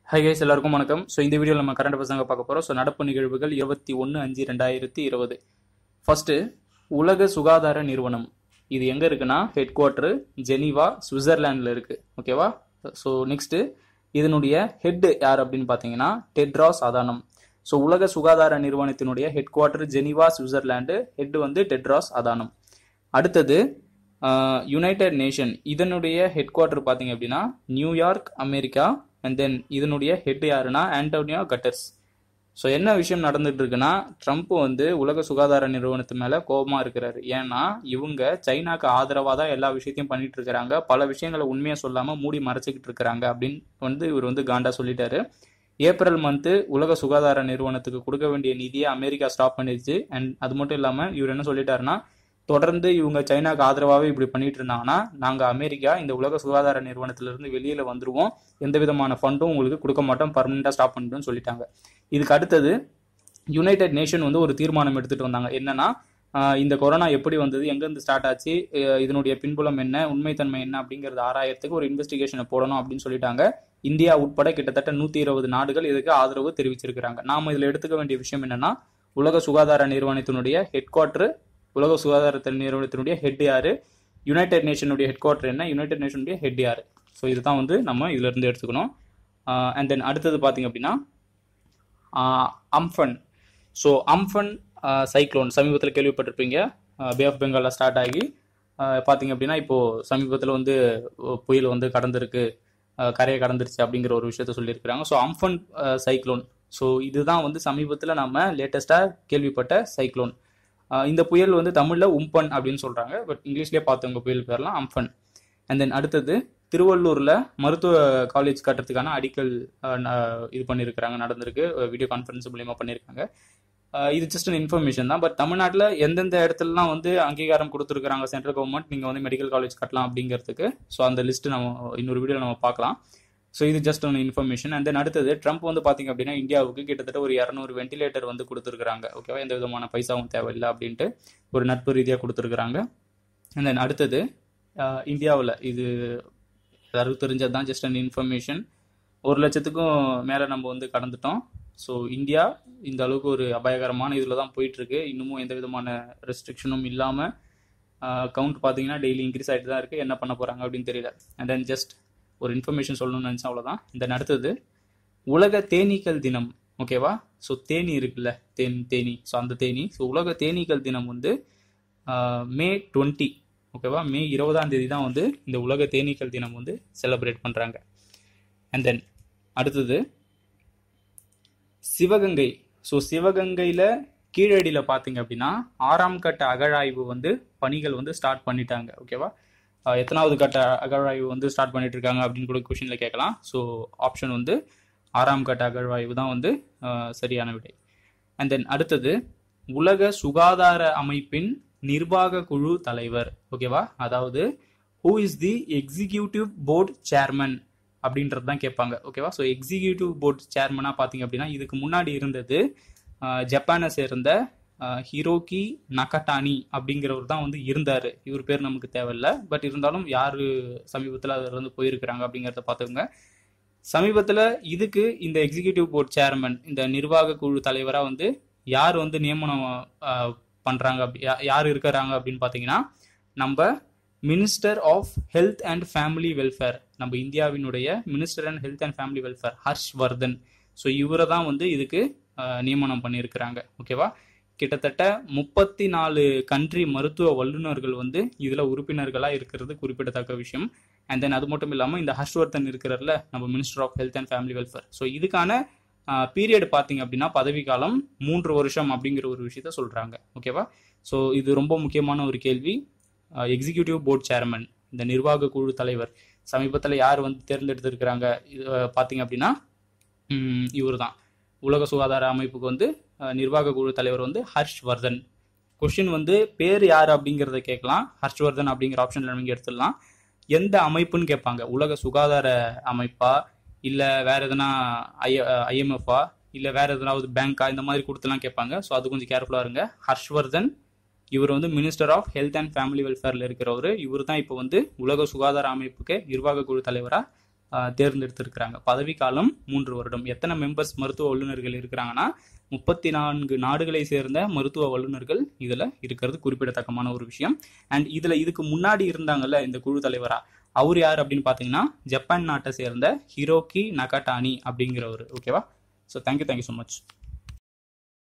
hi guys எல்லாருக்கும் வணக்கம் so இந்த வீடியோவில் நம்ம கரண்ட் பசங்க பார்க்க போகிறோம் ஸோ நடப்பு நிகழ்வுகள் இருபத்தி ஒன்று அஞ்சு ரெண்டாயிரத்தி இருபது ஃபர்ஸ்ட் உலக சுகாதார நிறுவனம் இது எங்கே இருக்குன்னா ஹெட் குவார்ட்டர் ஜெனீவா சுவிட்சர்லாண்டில் இருக்கு ஓகேவா ஸோ நெக்ஸ்ட் இதனுடைய ஹெட் யார் அப்படின்னு பார்த்தீங்கன்னா டெட்ராஸ் அதானம் ஸோ உலக சுகாதார நிறுவனத்தினுடைய headquarter Geneva Switzerland head வந்து டெட்ராஸ் அதானம் அடுத்தது யுனைடெட் நேஷன் இதனுடைய ஹெட் குவார்ட்டர் பார்த்தீங்க அப்படின்னா நியூயார்க் அமெரிக்கா அண்ட் தென் இதனுடைய ஹெட் யாருன்னா ஆண்டோனியோ கட்டர்ஸ் ஸோ என்ன விஷயம் நடந்துட்டு இருக்குன்னா ட்ரம்ப் வந்து உலக சுகாதார நிறுவனத்து மேலே கோபமாக இருக்கிறாரு ஏன்னா இவங்க சைனாக்கு ஆதரவாக தான் எல்லா விஷயத்தையும் பண்ணிட்டு இருக்கிறாங்க பல விஷயங்களை உண்மையாக சொல்லாமல் மூடி மறைச்சிக்கிட்டு இருக்கிறாங்க அப்படின்னு வந்து இவர் வந்து காண்டா சொல்லிட்டாரு ஏப்ரல் மந்த்து உலக சுகாதார நிறுவனத்துக்கு கொடுக்க வேண்டிய நிதியை அமெரிக்கா ஸ்டாப் பண்ணிடுச்சு அண்ட் அது மட்டும் இல்லாமல் இவர் என்ன சொல்லிட்டாருன்னா தொடர்ந்து இவங்க சைனாக்கு ஆதரவாகவே இப்படி பண்ணிட்டு இருந்தாங்கன்னா நாங்கள் அமெரிக்கா இந்த உலக சுகாதார நிறுவனத்திலிருந்து வெளியில் வந்துருவோம் எந்த விதமான ஃபண்டும் உங்களுக்கு கொடுக்க மாட்டோம் பர்மனெண்ட்டாக ஸ்டாப் பண்ணிட்டோம்னு சொல்லிட்டாங்க இதுக்கு அடுத்தது யுனைடெட் நேஷன் வந்து ஒரு தீர்மானம் எடுத்துட்டு வந்தாங்க என்னன்னா ஆஹ் இந்த கொரோனா எப்படி வந்தது எங்கேருந்து ஸ்டார்ட் ஆச்சு அஹ் இதனுடைய பின்புலம் என்ன உண்மைத்தன்மை என்ன அப்படிங்கிறது ஆராயறதுக்கு ஒரு இன்வெஸ்டிகேஷனை போடணும் அப்படின்னு சொல்லிட்டாங்க இந்தியா உட்பட கிட்டத்தட்ட நூற்றி இருபது நாடுகள் இதுக்கு ஆதரவு தெரிவிச்சிருக்கிறாங்க நாம இதில் எடுத்துக்க வேண்டிய விஷயம் என்னன்னா உலக சுகாதார நிறுவனத்தினுடைய ஹெட் குவார்ட்டர் உலக சுகாதார நிறுவனத்தினுடைய ஹெட் யாரு யுனைடெட் நேஷனுடைய ஹெட் குவார்ட்டர் என்ன யுனைடெட் நேஷனுடைய ஹெட் யாரு ஸோ இதுதான் வந்து நம்ம இதுல இருந்து எடுத்துக்கணும் அண்ட் தென் அடுத்தது பார்த்தீங்க அப்படின்னா அம்ஃபன் ஸோ அம்ஃபன் சைக்ளோன் சமீபத்தில் கேள்விப்பட்டிருப்பீங்க பே ஆஃப் பெங்காலில் ஸ்டார்ட் ஆகி ஆஹ் பார்த்தீங்க அப்படின்னா இப்போது சமீபத்தில் வந்து புயல் வந்து கடந்திருக்கு ஆஹ் கரையை கடந்துருச்சு அப்படிங்கிற ஒரு விஷயத்த சொல்லியிருக்கிறாங்க ஸோ அம்ஃபன் சைக்ளோன் ஸோ இதுதான் வந்து சமீபத்தில் நம்ம லேட்டஸ்ட்டாக கேள்விப்பட்ட சைக்ளோன் இந்த புயல் வந்து தமிழில் உம்பன் அப்படின்னு சொல்கிறாங்க பட் இங்கிலீஷ்லேயே பார்த்தவங்க புயல் பேர்லாம் அம்ஃபன் அண்ட் தென் அடுத்தது திருவள்ளூரில் மருத்துவ காலேஜ் கட்டுறதுக்கான அடிக்கல் இது பண்ணியிருக்கிறாங்க நடந்திருக்கு வீடியோ கான்ஃபரன்ஸ் மூலியமாக பண்ணியிருக்காங்க இது ஜஸ்ட் அன் இன்ஃபர்மேஷன் தான் பட் தமிழ்நாட்டில் எந்தெந்த இடத்துலலாம் வந்து அங்கீகாரம் கொடுத்துருக்காங்க சென்ட்ரல் கவர்மெண்ட் நீங்கள் வந்து மெடிக்கல் காலேஜ் கட்டலாம் அப்படிங்கிறதுக்கு ஸோ அந்த லிஸ்ட் நம்ம இன்னொரு வீடியோவில் நம்ம பார்க்கலாம் ஸோ இது just one information and then அடுத்தது ட்ரம்ப் வந்து பார்த்தீங்க அப்படின்னா இந்தியாவுக்கு கிட்டத்தட்ட ஒரு இரநூறு வென்டிலேட்டர் வந்து கொடுத்துருக்காங்க ஓகேவா எந்த விதமான பைசாவும் தேவையில்லை அப்படின்ட்டு ஒரு நட்பு ரீதியாக கொடுத்துருக்குறாங்க அண்ட் தென் அடுத்தது இந்தியாவில் இது எல்லாருக்கும் தெரிஞ்சது தான் ஜஸ்ட் அண்ட் இன்ஃபர்மேஷன் ஒரு லட்சத்துக்கும் மேலே நம்ம வந்து கடந்துட்டோம் ஸோ இந்தியா இந்த அளவுக்கு ஒரு அபாயகரமான இதில் தான் போயிட்டுருக்கு இன்னமும் எந்த விதமான ரெஸ்ட்ரிக்ஷனும் இல்லாமல் கவுண்ட் பார்த்தீங்கன்னா டெய்லி இன்க்ரீஸ் ஆகிட்டு தான் இருக்குது என்ன பண்ண போகிறாங்க அப்படின்னு தெரியல அண்ட் தென் ஜஸ்ட் ஒரு இன்ஃபர்மேஷன் சொல்லணும்னு நினச்சேன் அவ்வளோதான் இந்த அடுத்தது உலக தேனீக்கள் தினம் ஓகேவா ஸோ தேனி இருக்குல்ல தேன் தேனி ஸோ அந்த தேனி ஸோ உலக தேனீக்கள் தினம் வந்து மே டுவெண்ட்டி ஓகேவா மே இருபதாம் தேதி தான் வந்து இந்த உலக தேனீக்கள் தினம் வந்து செலிப்ரேட் பண்ணுறாங்க அண்ட் தென் அடுத்தது சிவகங்கை ஸோ சிவகங்கையில் கீழடியில் பார்த்தீங்க அப்படின்னா ஆறாம் கட்ட அகழாய்வு வந்து பணிகள் வந்து ஸ்டார்ட் பண்ணிட்டாங்க ஓகேவா எத்தனாவது கட்ட அகழ்வாய்வு வந்து ஸ்டார்ட் பண்ணிட்டு இருக்காங்க அப்படின்னு கூட கொஷினில் கேட்கலாம் ஸோ ஆப்ஷன் வந்து ஆறாம் கட்ட அகழ்வாய்வு தான் வந்து சரியான விடை அண்ட் தென் அடுத்தது உலக சுகாதார அமைப்பின் நிர்வாக குழு தலைவர் ஓகேவா அதாவது who is the executive board chairman அப்படின்றது தான் கேட்பாங்க ஓகேவா ஸோ எக்ஸிக்யூட்டிவ் போர்டு சேர்மனாக பார்த்தீங்க அப்படின்னா இதுக்கு முன்னாடி இருந்தது ஜப்பானை சேர்ந்த ஹிரோகி நகட்டானி அப்படிங்கிறவர் தான் வந்து இருந்தார் இவர் பேர் நமக்கு தேவையில்லை பட் இருந்தாலும் யார் சமீபத்தில் அதில் இருந்து போயிருக்கிறாங்க அப்படிங்கிறத பார்த்துக்கோங்க சமீபத்தில் இதுக்கு இந்த எக்ஸிக்யூட்டிவ் போர்ட் சேர்மன் இந்த நிர்வாக குழு தலைவராக வந்து யார் வந்து நியமனம் பண்ணுறாங்க அப்படி யார் இருக்கிறாங்க அப்படின்னு பார்த்தீங்கன்னா நம்ம minister of health and family welfare நம்ம இந்தியாவினுடைய minister and health and family welfare Harsh Vardhan so இவரை தான் வந்து இதுக்கு நியமனம் பண்ணியிருக்கிறாங்க ஓகேவா கிட்டத்தட்ட முப்பத்தி நாலு கண்ட்ரி மருத்துவ வல்லுநர்கள் வந்து இதில் உறுப்பினர்களாக இருக்கிறது குறிப்பிடத்தக்க விஷயம் அண்ட் தென் அது மட்டும் இல்லாமல் இந்த ஹர்ஷ்வர்தன் இருக்கிறதுல நம்ம minister of health and family welfare so இதுக்கான பீரியட் பார்த்தீங்க அப்படின்னா பதவி காலம் மூன்று வருஷம் அப்படிங்கிற ஒரு விஷயத்த சொல்கிறாங்க ஓகேவா ஸோ இது ரொம்ப முக்கியமான ஒரு கேள்வி எக்ஸிக்யூட்டிவ் போர்ட் சேர்மன் இந்த நிர்வாக குழு தலைவர் சமீபத்தில் யார் வந்து தேர்ந்தெடுத்திருக்கிறாங்க இது பார்த்தீங்க அப்படின்னா இவர் தான் உலக சுகாதார அமைப்புக்கு வந்து நிர்வாக குழு தலைவர் வந்து ஹர்ஷ்வர்தன் கொஷின் வந்து பேர் யார் அப்படிங்கிறத கேட்கலாம் ஹர்ஷ்வர்தன் அப்படிங்கிற ஆப்ஷனில் நீங்கள் எடுத்துடலாம் எந்த அமைப்புன்னு கேட்பாங்க உலக சுகாதார அமைப்பா இல்லை வேற எதனா ஐ ஐஎம்எஃபா இல்லை வேற எதனாவது பேங்க்கா இந்த மாதிரி கொடுத்துலாம் கேட்பாங்க ஸோ அது கொஞ்சம் கேர்ஃபுல்லாக இருங்க ஹர்ஷ்வர்தன் இவர் வந்து minister of health and family வெல்ஃபேரில் இருக்கிறவர் இவர் தான் இப்போ வந்து உலக சுகாதார அமைப்புக்கு நிர்வாக குழு தலைவராக ஆஹ் தேர்ந்தெடுத்திருக்கிறாங்க பதவிக்காலம் மூன்று வருடம் எத்தனை மெம்பர்ஸ் மருத்துவ வல்லுநர்கள் இருக்கிறாங்கன்னா முப்பத்தி நான்கு நாடுகளை சேர்ந்த மருத்துவ வல்லுநர்கள் இதுல இருக்கிறது குறிப்பிடத்தக்கமான ஒரு விஷயம் அண்ட் இதுல இதுக்கு முன்னாடி இருந்தாங்கல்ல இந்த குழு தலைவரா அவர் யார் அப்படின்னு பாத்தீங்கன்னா ஜப்பான் நாட்டை சேர்ந்த ஹிரோகி நகட்டானி அப்படிங்கிறவர் ஓகேவா so thank you thank you so much